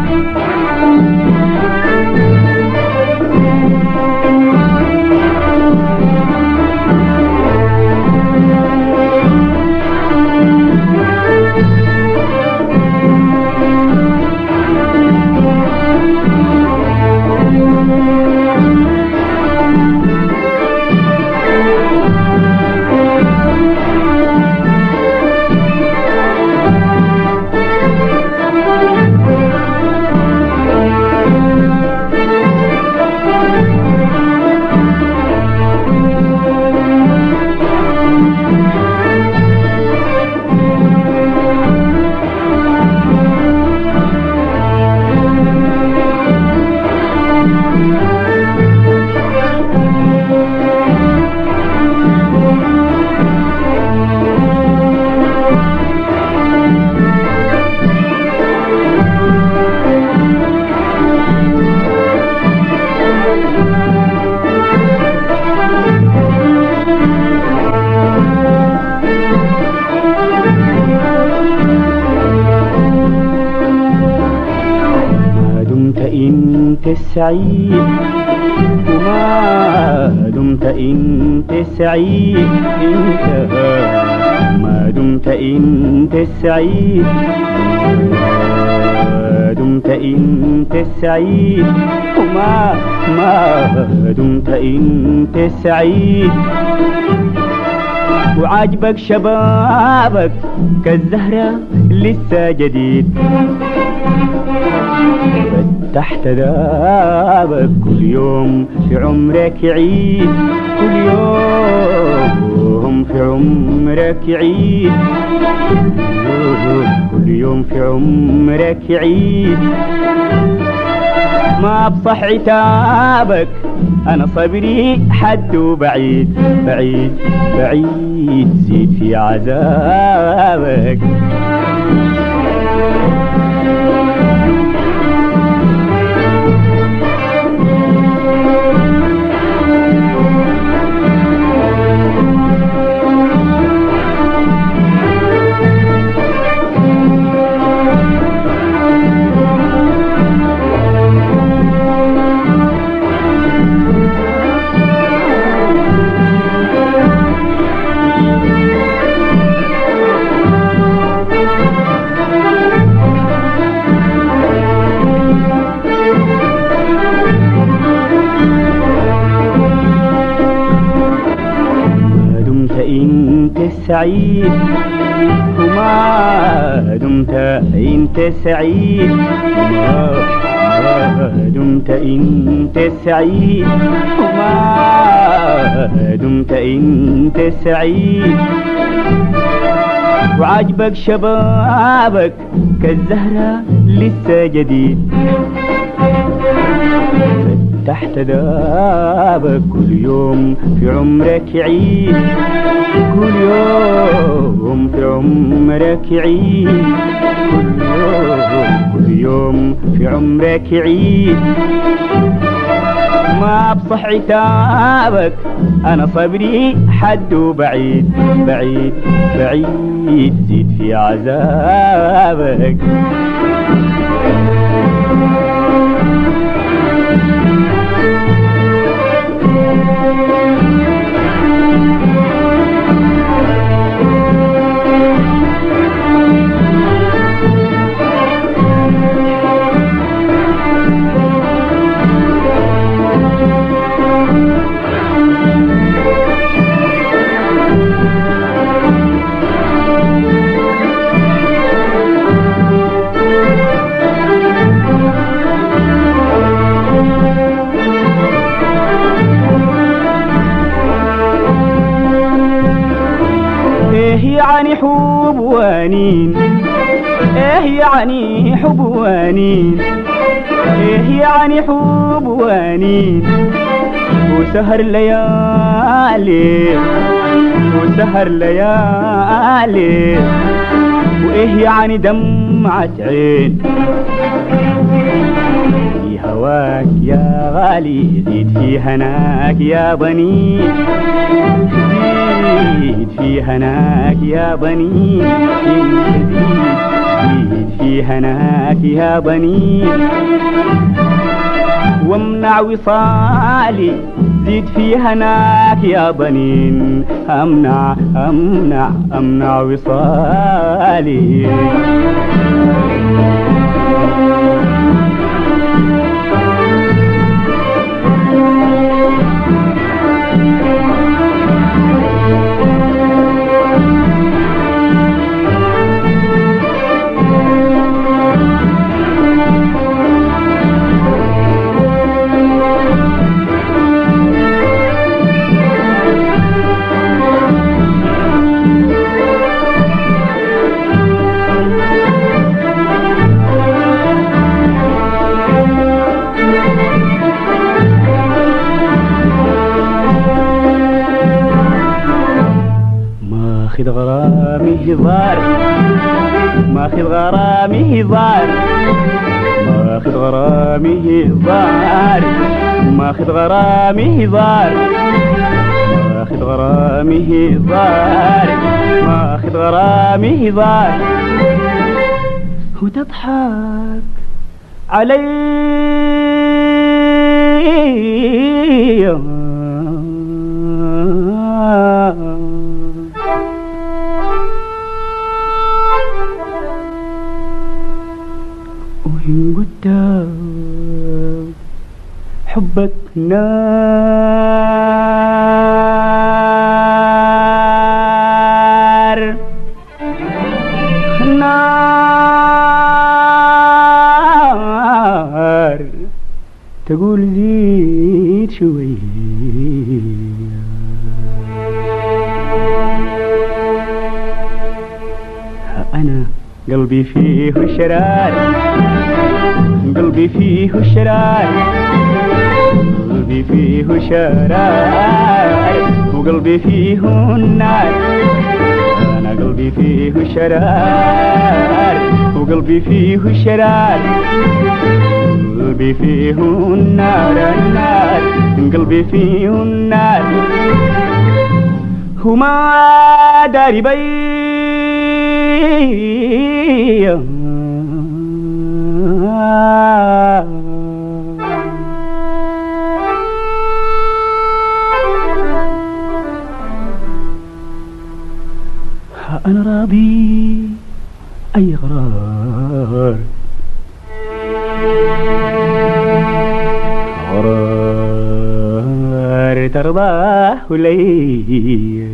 ما دمت انت السعيد وما دمت انت السعيد انت ما دمت انت السعيد ما دمت انت السعيد وما ما دمت انت السعيد وعاجبك شبابك كالزهرة لسه جديد فتحت بابك كل يوم في عمرك عيد كل يوم في عمرك عيد كل يوم في عمرك عيد ما بصح عتابك انا صبري حد وبعيد بعيد بعيد زيد في عذابك ما دمت انت السعيد وما دمت انت السعيد ما ما دمت انت السعيد وما دمت انت السعيد وعاجبك شبابك كالزهرة لسه جديد تحت بابك كل يوم في عمرك عيد كل يوم في عمرك عيد كل يوم كل يوم في عمرك عيد ما بصح عتابك انا صبري حد وبعيد بعيد بعيد زيد في عذابك ايه يعني حب وانين ايه يعني حب وانين ايه يعني حب وانين وسهر ليالي وسهر ليالي وايه يعني دمعة عين في هواك هواك يا غالي زيد في هناك يا بني زيد في هناك يا بني زيد زيد في هناك يا بني وامنع وصالي زيد في هناك يا بنين امنع امنع امنع وصالي ماخذ غرامي هزار ماخذ غرامي هزار ماخذ غرامي هزار ماخذ غرامي هزار ماخذ غرامي هزار ماخذ غرامي هزار وتضحك علي وإن قدام حبك نار نار تقول زيد شوية أنا قلبي فيه شرار قلبي فيه شرار قلبي فيه شرار وقلبي فيه النار أنا قلبي فيه شرار وقلبي فيه شرار قلبي فيه النار النار قلبي فيه النار وما داري بي أنا راضي أي غرار غرار ترضاه لي